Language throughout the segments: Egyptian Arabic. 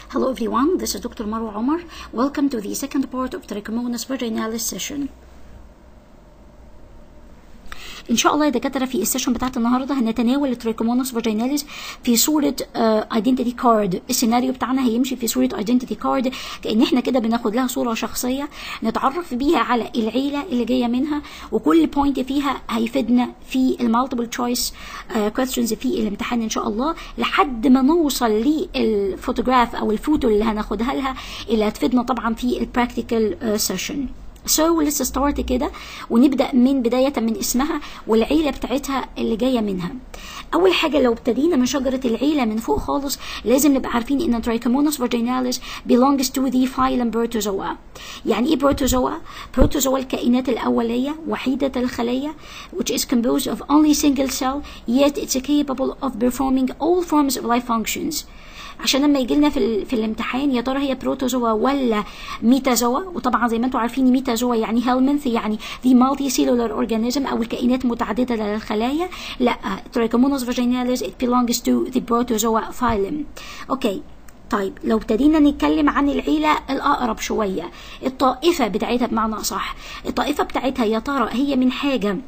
Hello everyone, this is Dr. Marwa Omar. Welcome to the second part of Trichomonas vaginalis session. ان شاء الله يا دكاتره في السيشن بتاعت النهارده هنتناول التريكوموناس فاجيناليس في صوره ايدنتيتي uh, كارد السيناريو بتاعنا هيمشي في صوره ايدنتيتي كارد كان احنا كده بناخد لها صوره شخصيه نتعرف بيها على العيله اللي جايه منها وكل بوينت فيها هيفيدنا في المالتيبل تشويس كويستشنز في الامتحان ان شاء الله لحد ما نوصل للفوتوغراف او الفوتو اللي هناخدها لها اللي هتفيدنا طبعا في البراكتيكال سيشن سو so, لسه ستارت كده ونبدا من بدايه من اسمها والعيله بتاعتها اللي جايه منها اول حاجه لو ابتدينا من شجره العيله من فوق خالص لازم نبقى عارفين ان Trichomonas vaginalis belongs to the phylum Protozoa يعني ايه بروتوزوا بروتوزوا الكائنات الاوليه وحيده الخليه which is composed of only single cell yet it's capable of performing all forms of life functions عشان لما يجي لنا في, في الامتحان يا ترى هي بروتوزوا ولا ميتازوا وطبعا زي ما انتم عارفين ميتازوا يعني هيلمنث يعني the multi cellular organism او الكائنات متعدده للخلايا لا Trichomonas vaginalis it belongs to the protozoa phylum اوكي طيب لو ابتدينا نتكلم عن العيلة الأقرب شوية الطائفة بتاعتها بمعنى أصح الطائفة بتاعتها يا ترى هي من حاجة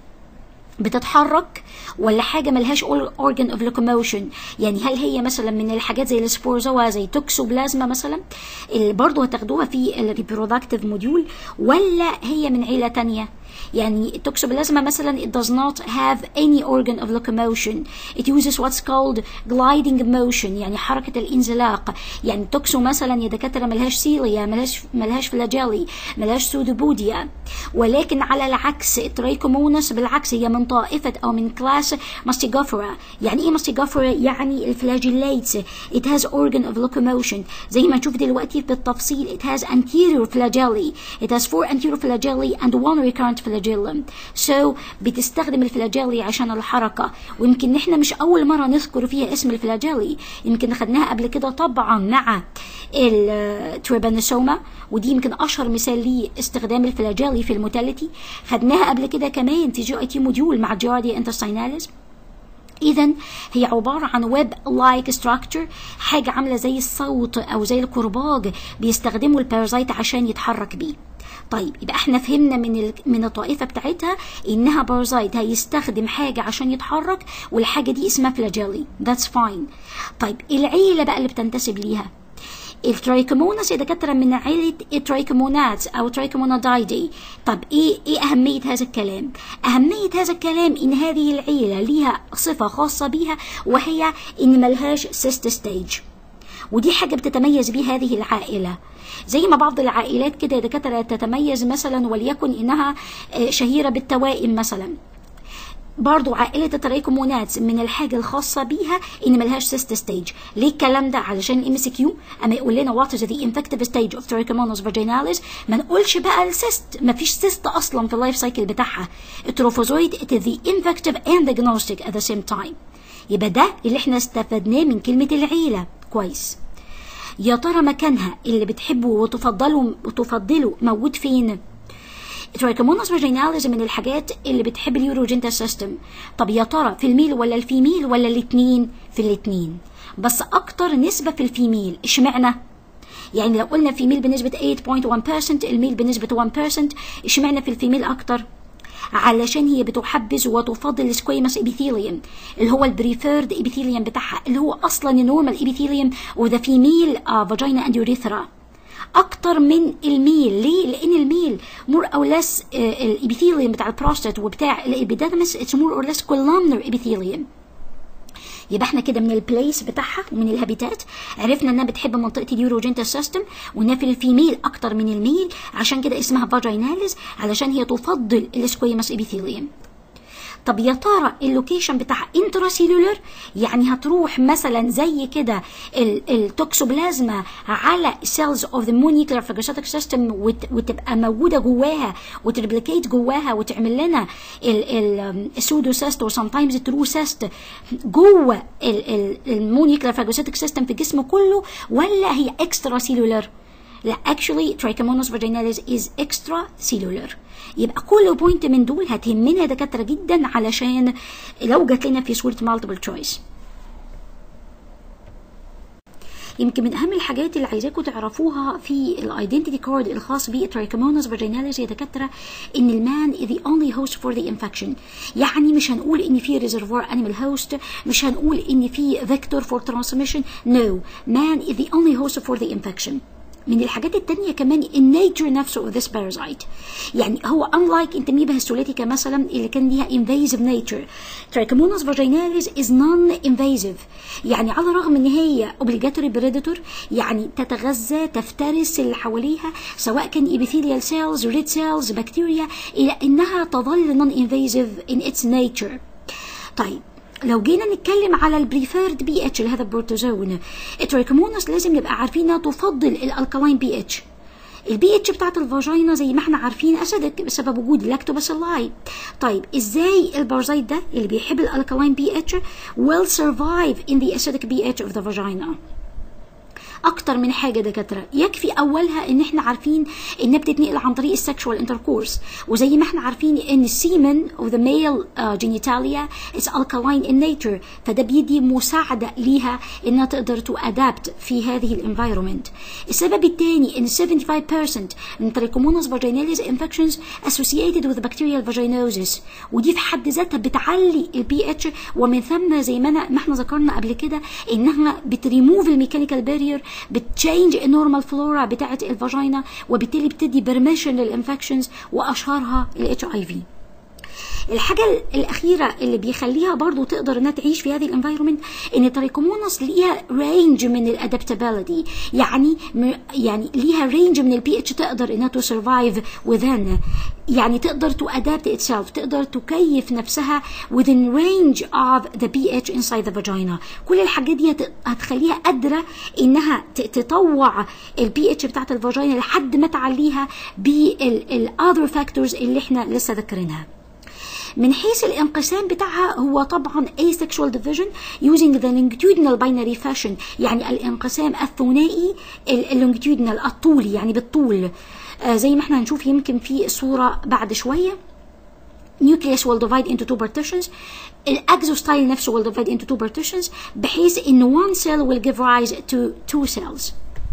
بتتحرك ولا حاجة ملهاش organ of locomotion يعني هل هي مثلا من الحاجات زي السبورزوا زي توكسوبلازما مثلا اللي برضه هتاخدوها في الريبرودكتيف موديول ولا هي من عيلة تانية يعني التوكسوبلازما مثلا it does not have any organ of locomotion it uses what's called gliding motion يعني حركة الانزلاق يعني التوكسو مثلا يا دكاترة ملهاش سيليا ملهاش ملهاش فلاجيلي ملهاش سودوبوديا ولكن على العكس التريكومونس بالعكس هي من طائفة أو من كلاس ماستيجوفورا يعني إيه ماستيجوفورا يعني الفلاجيليتس it has organ of locomotion زي ما نشوف دلوقتي بالتفصيل it has anterior flagellae it has four anterior flagellae and one recurrent flagellum so بتستخدم الفلاجيلي عشان الحركة ويمكن احنا مش أول مرة نذكر فيها اسم الفلاجيلي يمكن خدناها قبل كده طبعا مع التريبانوسوما ودي يمكن أشهر مثال لاستخدام الفلاجيلي في الموتاليتي خدناها قبل كده كمان في جي اي تي موديول مع جارديا انتستيناليس اذا هي عباره عن ويب لايك ستراكشر حاجه عامله زي الصوت او زي الكرباج بيستخدموا البارازايت عشان يتحرك بيه طيب يبقى احنا فهمنا من من الطائفه بتاعتها انها بارازايت هيستخدم حاجه عشان يتحرك والحاجه دي اسمها فلاجيلي ذاتس فاين طيب العيله بقى اللي بتنتسب ليها الترايكوموناس يا دكاتره من عيله الترايكومونات او ترايكومونادايدي طب ايه ايه اهميه هذا الكلام اهميه هذا الكلام ان هذه العيله ليها صفه خاصه بيها وهي ان ملهاش سيست ستيج ودي حاجه بتتميز بيها هذه العائله زي ما بعض العائلات كده يا دكاتره تتميز مثلا وليكن انها شهيره بالتوائم مثلا برضو عائلة الترايكومونات من الحاجة الخاصة بيها إن ملهاش سيست ستيج ليه الكلام ده علشان الام سي كيو أما يقول لنا وات از ذا انفكتيف ستيج اوف ترايكوموناس فاجيناليس ما نقولش بقى السيست ما فيش سيست أصلا في اللايف سايكل بتاعها التروفوزويد it is the infective and diagnostic at the same time يبقى ده اللي احنا استفدناه من كلمة العيلة كويس يا ترى مكانها اللي بتحبه وتفضله وتفضله موجود فين؟ ترايكوموناس فاجيناليز من الحاجات اللي بتحب اليوروجينتا سيستم طب يا ترى في الميل ولا الفيميل ولا الاثنين في الاثنين بس اكتر نسبه في الفيميل اشمعنى يعني لو قلنا فيميل بنسبه 8.1% الميل بنسبه 1% اشمعنى في الفيميل اكتر علشان هي بتحبذ وتفضل السكويمس ابيثيليوم اللي هو البريفيرد ابيثيليوم بتاعها اللي هو اصلا النورمال ابيثيليوم وذا فيميل فاجينا اند يوريثرا اكتر من الميل ليه لان الميل مور او لس الابيثيليوم بتاع البروستات وبتاع الابيديدمس اتس مور اور لس كولامنر ابيثيليوم يبقى احنا كده من البليس بتاعها ومن الهابيتات عرفنا انها بتحب منطقه اليوروجينتا سيستم وانها في الفيميل اكتر من الميل عشان كده اسمها فاجيناليز علشان هي تفضل السكويمس ابيثيليوم طب يا ترى اللوكيشن بتاع انتراسيلولر يعني هتروح مثلا زي كده التوكسوبلازما على سيلز اوف ذا مونيكلر فاجوسيتك سيستم وتبقى موجوده جواها وتريبليكيت جواها وتعمل لنا السودو سيست وسام تايمز الترو سيست جوه المونيكلر فاجوسيتك سيستم في الجسم كله ولا هي اكسترا سيلولر لا actually trichomonas vaginalis is extracellular يبقى كل بوينت من دول هتهمنا دكاتره جدا علشان لو جات لنا في صوره multiple choice يمكن من اهم الحاجات اللي عايزاكم تعرفوها في الايدنتيتي كارد الخاص بالترايكومونس فاجيناليس يا دكاتره ان المان is the only host for the infection يعني مش هنقول ان في ريزرفوار animal host مش هنقول ان في vector for transmission no man is the only host for the infection من الحاجات التانية كمان النيتشر نفسه of this parasite يعني هو unlike انتميبا هيستوليتيكا مثلا اللي كان ليها invasive nature Trichomonas vaginalis is non-invasive يعني على الرغم ان هي obligatory predator يعني تتغذى تفترس اللي حواليها سواء كان epithelial cells red cells بكتيريا الى انها تظل non-invasive in its nature طيب لو جينا نتكلم على البريفيرد بي اتش لهذا البروتوزون الترايكومونس لازم نبقى عارفين انها تفضل الالكالاين بي اتش البي اتش بتاعت الفاجينا زي ما احنا عارفين اسيدك بسبب وجود لاكتوباسيلاي طيب ازاي البارازيت ده اللي بيحب الالكالاين بي اتش will survive in the acidic pH of the vagina اكتر من حاجه دكاتره يكفي اولها ان احنا عارفين انها بتتنقل عن طريق السكشوال انتركورس وزي ما احنا عارفين ان السيمن او ذا ميل جينيتاليا از alkaline in nature فده بيدي مساعده ليها انها تقدر تو ادابت في هذه الانفايرمنت السبب الثاني ان 75% من تريكومونس فاجيناليز infections associated with bacterial vaginosis ودي في حد ذاتها بتعلي البي اتش ومن ثم زي ما أنا ما احنا ذكرنا قبل كده انها بتريموف الميكانيكال بارير بتشينج النورمال فلورا بتاعه الفاجينا وبالتالي بتدي برميشن للانفكشنز واشهرها الاتش اي في الحاجه الاخيره اللي بيخليها برضو تقدر انها تعيش في هذه الانفايرمنت ان التريكومونس ليها رينج من الادابتابيلتي يعني يعني ليها رينج من البي اتش تقدر انها تو سرفايف وذن يعني تقدر تو ادابت itself تقدر تكيف نفسها within range of the pH inside the vagina كل الحاجات دي هتخليها قادرة انها تطوع البي اتش بتاعت الفاجينا لحد ما تعليها بال other factors اللي احنا لسه ذاكرينها من حيث الانقسام بتاعها هو طبعا asexual division using the longitudinal binary fashion يعني الانقسام الثنائي اللونجيتودينال الطولي يعني بالطول آه زي ما احنا هنشوف يمكن في صورة بعد شوية nucleus will divide into two partitions الاكزوستايل نفسه will divide into two partitions بحيث ان one cell will give rise to two cells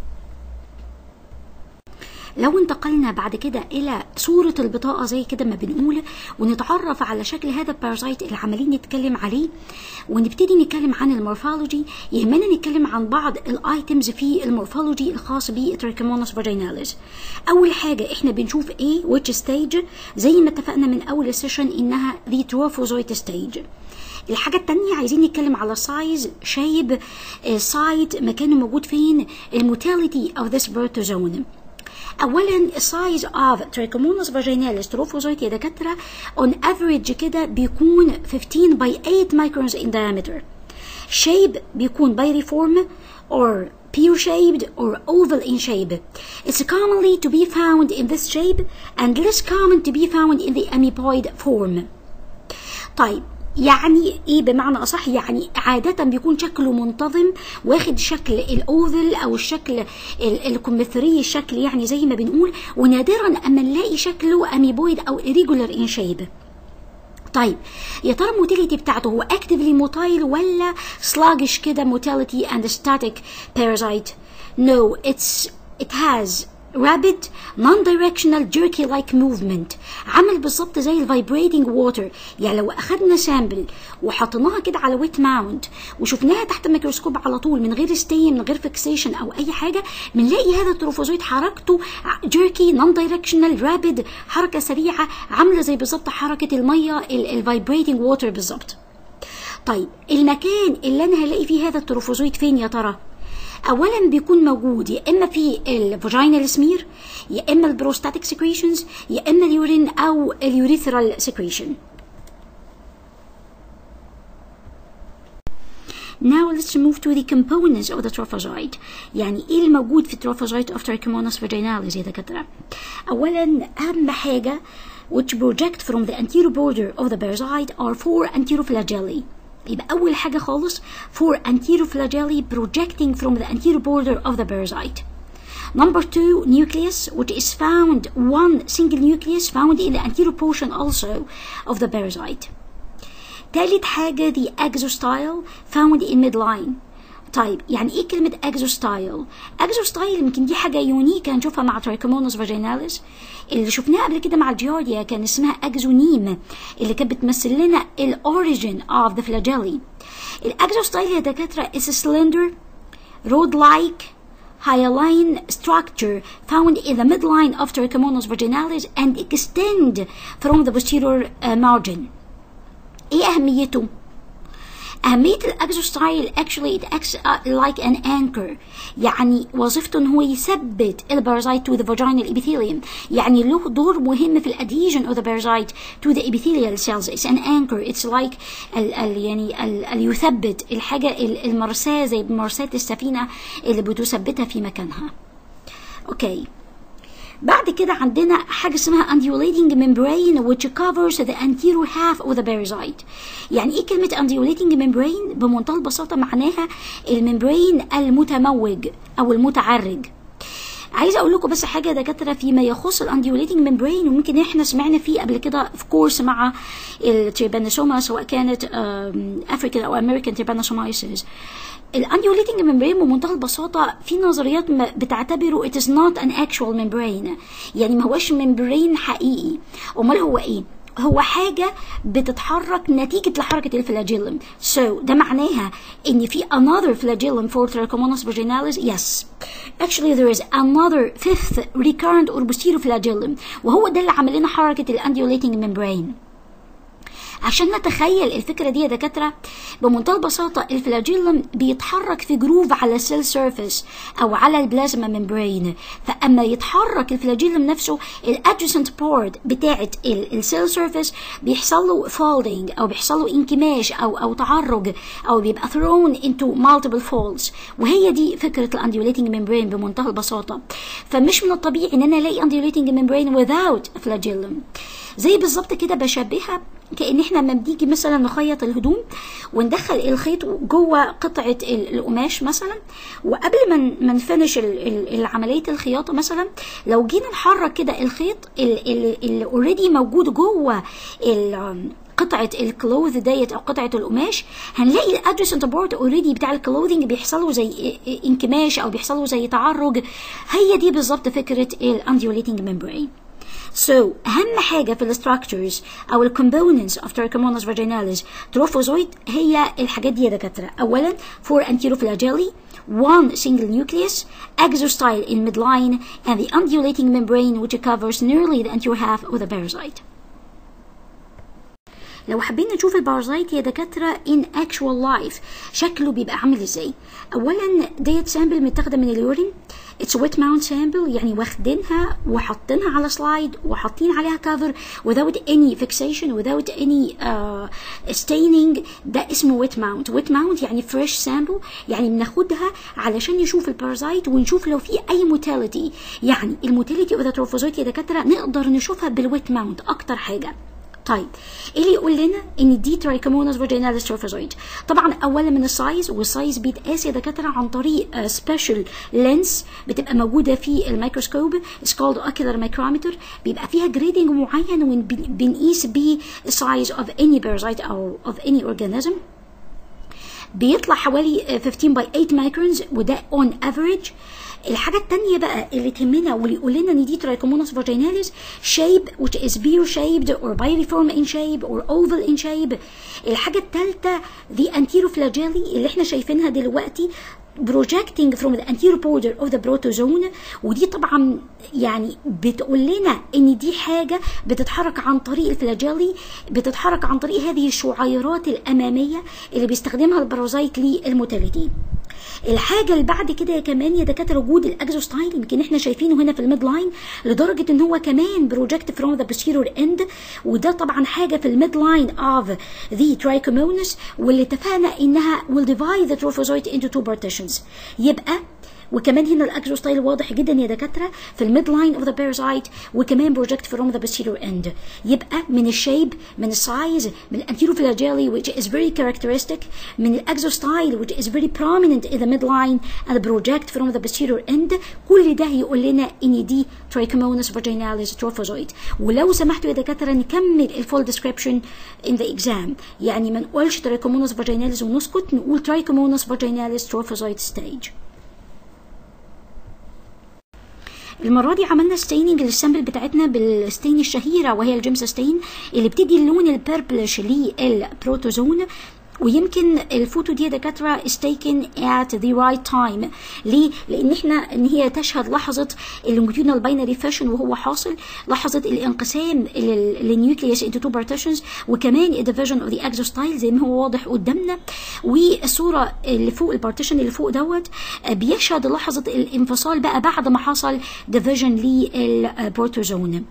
لو انتقلنا بعد كده الى صورة البطاقة زي كده ما بنقول ونتعرف على شكل هذا البارازايت اللي عمالين نتكلم عليه ونبتدي نتكلم عن المورفولوجي يهمنا نتكلم عن بعض الايتمز في المورفولوجي الخاص بالتريكومونس فاجيناليس اول حاجة احنا بنشوف ايه which stage زي ما اتفقنا من اول السيشن انها the trophozoite stage الحاجة التانية عايزين نتكلم على سايز شايب سايت مكانه موجود فين الموتاليتي of this protozoan اولا size of trichomonas vaginalis trophozoite يا دكاتره on average كده بيكون 15 by 8 microns in diameter shape بيكون pyriform or pear shaped or oval in shape it's commonly to be found in this shape and less common to be found in the amoeboid form طيب يعني ايه بمعنى اصح يعني عادة بيكون شكله منتظم واخد شكل الاوفل او الشكل الكمثري الشكل يعني زي ما بنقول ونادرا اما نلاقي شكله اميبويد او irregular in shape طيب يا ترى الموتيليتي بتاعته هو اكتفلي موتايل ولا سلاجش كده موتيليتي اند ستاتيك بارازايت no it's it has rapid non-directional jerky-like movement عمل بالظبط زي الفايبريتنج ووتر يعني لو اخدنا سامبل وحطيناها كده على ويت ماونت وشفناها تحت الميكروسكوب على طول من غير ستي من غير فيكسيشن او اي حاجه بنلاقي هذا التروفوزويد حركته جيركي نون دايركشنال رابيد حركه سريعه عامله زي بالظبط حركه الميه الفايبريتنج ووتر بالظبط طيب المكان اللي انا هلاقي فيه هذا التروفوزويد فين يا ترى اولا بيكون موجود يا اما في الفاجينال سمير يا اما البروستاتيك سكريشنز يا اما اليورين او اليوريثرال سكريشن Now let's move to the components of the trophozoite. يعني ايه الموجود في التروفوزويت of Trichomonas vaginalis يا دكاترة؟ أولا أهم حاجة which project from the anterior border of the parasite are four anteroflagellae. يبقى أول حاجة خالص four anteroflagellae projecting from the anterior border of the parasite. Number two, nucleus, which is found one single nucleus found in the anterior portion also of the parasite. تالت حاجة the exostyle found in midline. طيب يعني ايه كلمة اكزوستايل اكزوستايل يمكن دي حاجة يونيك هنشوفها مع ترايكومونس فاجيناليس اللي شفناها قبل كده مع الجيارديا كان اسمها اكزونيم اللي كانت بتمثل لنا الاوريجين اوف ذا فلاجيلي الاكزوستايل يا دكاترة is a slender rod-like hyaline structure found in the midline of Trichomonas vaginalis and extend from the posterior uh, margin. ايه اهميته؟ أهمية الأكزوستايل actually it acts uh, like an anchor يعني وظيفته إن هو يثبت البارازايت to the vaginal epithelium يعني له دور مهم في الادهيجن of the parasite to the epithelial cells it's an anchor it's like ال ال يعني ال ال يثبت الحاجة ال- المرساة زي مرساة السفينة اللي بتثبتها في مكانها أوكي بعد كده عندنا حاجة اسمها undulating membrane which covers the anterior half of the parasite يعني ايه كلمة undulating membrane بمنتهى البساطة معناها الممبرين المتموج او المتعرج عايزه اقول لكم بس حاجه يا دكاتره فيما يخص الانديوليتنج ممبرين وممكن احنا سمعنا فيه قبل كده في كورس مع التريبانوسوما سواء كانت افريكان او امريكان تريبانوسومايسيس الانديوليتنج ممبرين بمنتهى البساطه في نظريات ما بتعتبره it is not an actual membrane يعني ما هوش ممبرين حقيقي امال هو ايه هو حاجة بتتحرك نتيجة لحركة الفلاجيلم so ده معناها ان في another flagellum for Trichomonas vaginalis yes actually there is another fifth recurrent or posterior flagellum وهو ده اللي عمل لنا حركة الانديوليتنج membrane عشان نتخيل الفكرة دي يا دكاترة بمنتهى البساطة الفلاجيلم بيتحرك في جروف على السيل سيرفيس أو على البلازما ممبرين فأما يتحرك الفلاجيلم نفسه الادجسنت بورد بتاعة السيل سيرفيس بيحصل له فولدنج أو بيحصل له انكماش أو أو تعرج أو بيبقى thrown into multiple folds وهي دي فكرة الانديوليتنج ممبرين بمنتهى البساطة فمش من الطبيعي إن أنا ألاقي انديوليتنج ممبرين without flagellum زي بالظبط كده بشبهها كأن احنا لما بنيجي مثلا نخيط الهدوم وندخل الخيط جوه قطعة القماش مثلا وقبل ما ما نفنش عملية الخياطة مثلا لو جينا نحرك كده الخيط اللي اوريدي موجود جوه قطعة الكلوث ديت او قطعة القماش هنلاقي الادجسنت بورد اوريدي بتاع الكلوذنج بيحصل له زي انكماش او بيحصل له زي تعرج هي دي بالظبط فكرة الانديوليتنج ممبرين So أهم حاجة في الستراكشرز أو ال components of Trichomonas vaginalis trophozoite هي الحاجات دي يا دكاترة أولا four anterophlagellae one single nucleus exostyle in midline and the undulating membrane which covers nearly the anterior half of the parasite لو حابين نشوف البارازايت يا دكاترة in actual life شكله بيبقى عامل ازاي اولا ديت سامبل متاخده من اليورين اتس ويت ماونت سامبل يعني واخدينها وحاطينها على سلايد وحاطين عليها كفر without any fixation without any uh, staining ده اسمه ويت ماونت ويت ماونت يعني فريش سامبل يعني بناخدها علشان نشوف البارازايت ونشوف لو في اي موتاليتي يعني الموتاليتي اوف ذا تروفوزويت يا دكاتره نقدر نشوفها بالويت ماونت اكتر حاجه طيب ايه اللي يقول لنا ان دي ترايكوموناس فاجيناليس تروفوزويد طبعا اولا من السايز والسايز بيتقاس يا دكاتره عن طريق سبيشال لينس بتبقى موجوده في الميكروسكوب is called ocular micrometer بيبقى فيها جريدنج معين وبنقيس بيه size of any parasite او of any organism بيطلع حوالي 15 باي 8 مايكرونز وده اون افريج الحاجة التانية بقى اللي تهمنا واللي يقول لنا ان دي ترايكوموناس فاجيناليس shape which is beer shaped or pyriform in shape or oval in shape الحاجة التالتة the anterophlagellae اللي احنا شايفينها دلوقتي projecting from the anterior border of the protozoan ودي طبعا يعني بتقول لنا ان دي حاجة بتتحرك عن طريق الفلاجيلي بتتحرك عن طريق هذه الشعيرات الامامية اللي بيستخدمها البارازايت للموتاليتي الحاجة اللي بعد كده كمان يا دكاترة وجود الاكزوستايل يمكن احنا شايفينه هنا في الميد لاين لدرجة ان هو كمان بروجكت فروم ذا posterior اند وده طبعا حاجة في الميد لاين اوف ذا trichomonas واللي اتفقنا انها will divide the trophozoite into two partitions يبقى وكمان هنا الاكزوستايل واضح جدا يا دكاتره في الميد لاين اوف ذا بارازايت وكمان بروجكت فروم ذا posterior end يبقى من الشيب من السايز من الانتيروفلاجيلي which is very characteristic من الاكزوستايل which is very prominent in the midline and project from the posterior end كل ده هيقول لنا ان دي trichomonas vaginalis trophozoite ولو سمحتوا يا دكاتره نكمل الفول description in the exam يعني ما نقولش trichomonas vaginalis ونسكت نقول trichomonas vaginalis trophozoite stage المره دي عملنا ستيننج للسامبل بتاعتنا بالستين الشهيره وهي الجيمس ستين اللي بتدي اللون البيربلش للبروتوزون ويمكن الفوتو دي يا دكاتره is taken at the right time ليه؟ لان احنا ان هي تشهد لحظه اللونجيتودينال باينري فاشن وهو حاصل لحظه الانقسام للنيوكليوس into two partitions وكمان الديفيجن اوف ذا اكزوستايل زي ما هو واضح قدامنا والصوره اللي فوق البارتيشن اللي فوق دوت بيشهد لحظه الانفصال بقى بعد ما حصل ديفيجن للبروتوزون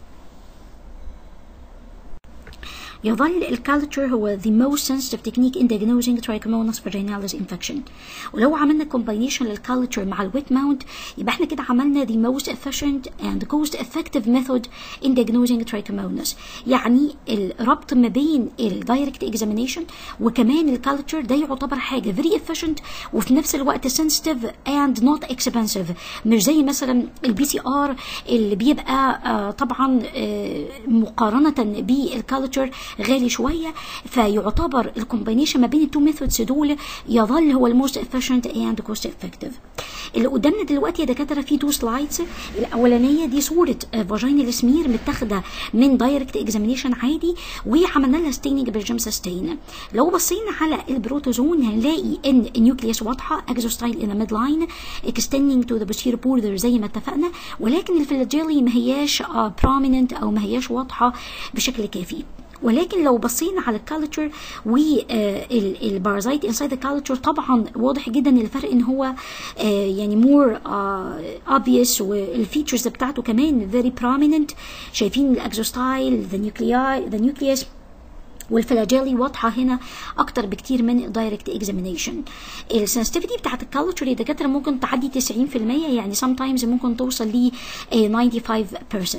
يظل الكالتشر هو the most sensitive technique in diagnosing trichomonas vaginalis infection ولو عملنا combination للكالتشر مع الويت ماونت يبقى احنا كده عملنا the most efficient and cost effective method in diagnosing trichomonas يعني الربط ما بين الدايركت examination وكمان الكالتشر ده يعتبر حاجة very efficient وفي نفس الوقت sensitive and not expensive مش زي مثلا البي سي ار اللي بيبقى آه طبعا آه مقارنة بالكالتشر غالي شويه فيعتبر الكومبينيشن ما بين التو ميثودز دول يظل هو الموست افيشنت اند كوست افكتيف اللي قدامنا دلوقتي يا دكاتره في تو سلايدز الاولانيه دي صوره فاجينال سمير متاخده من دايركت اكزامينيشن عادي وعملنا لها ستيننج بالجيمس ستين لو بصينا على البروتوزون هنلاقي ان النيوكليوس واضحه اكزوستايل ان ميد لاين اكستندنج تو ذا بوستير بوردر زي ما اتفقنا ولكن الفلاجيلي ما هياش بروميننت او ما هياش واضحه بشكل كافي ولكن لو بصينا على الكالتشر والبارازايت انسايد الكالتشر طبعا واضح جدا الفرق ان هو يعني مور obvious والفيتشرز بتاعته كمان very prominent شايفين الاكزوستايل ذا نيوكلياي ذا نيوكليوس والفلاجيلي واضحه هنا اكتر بكتير من الدايركت اكزامينيشن السنسيتيفيتي بتاعت الكالتشر يا دكاتره ممكن تعدي 90% يعني sometimes ممكن توصل ل 95%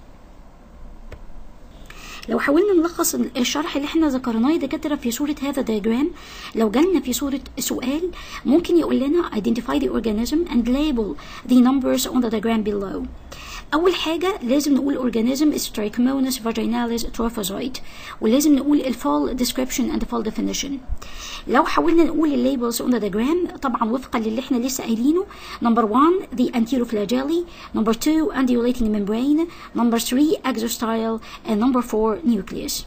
لو حاولنا نلخص الشرح اللي احنا ذكرناه يا دكاتره في صوره هذا الدياجرام لو جالنا في صوره سؤال ممكن يقول لنا identify the organism and label the numbers on the diagram below اول حاجه لازم نقول organism is trichomonas vaginalis trophozoite ولازم نقول الفول description and the full definition لو حاولنا نقول الليبلز on the diagram طبعا وفقا للي احنا لسه قايلينه number 1 the anteroflagellae number 2 undulating membrane number 3 exostyle and number 4 nucleus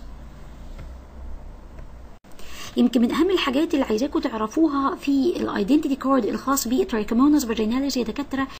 يمكن من اهم الحاجات اللي عايزاكم تعرفوها في الايدنتيتي كارد الخاص بالترايكوموناس فاجيناليس يا دكاتره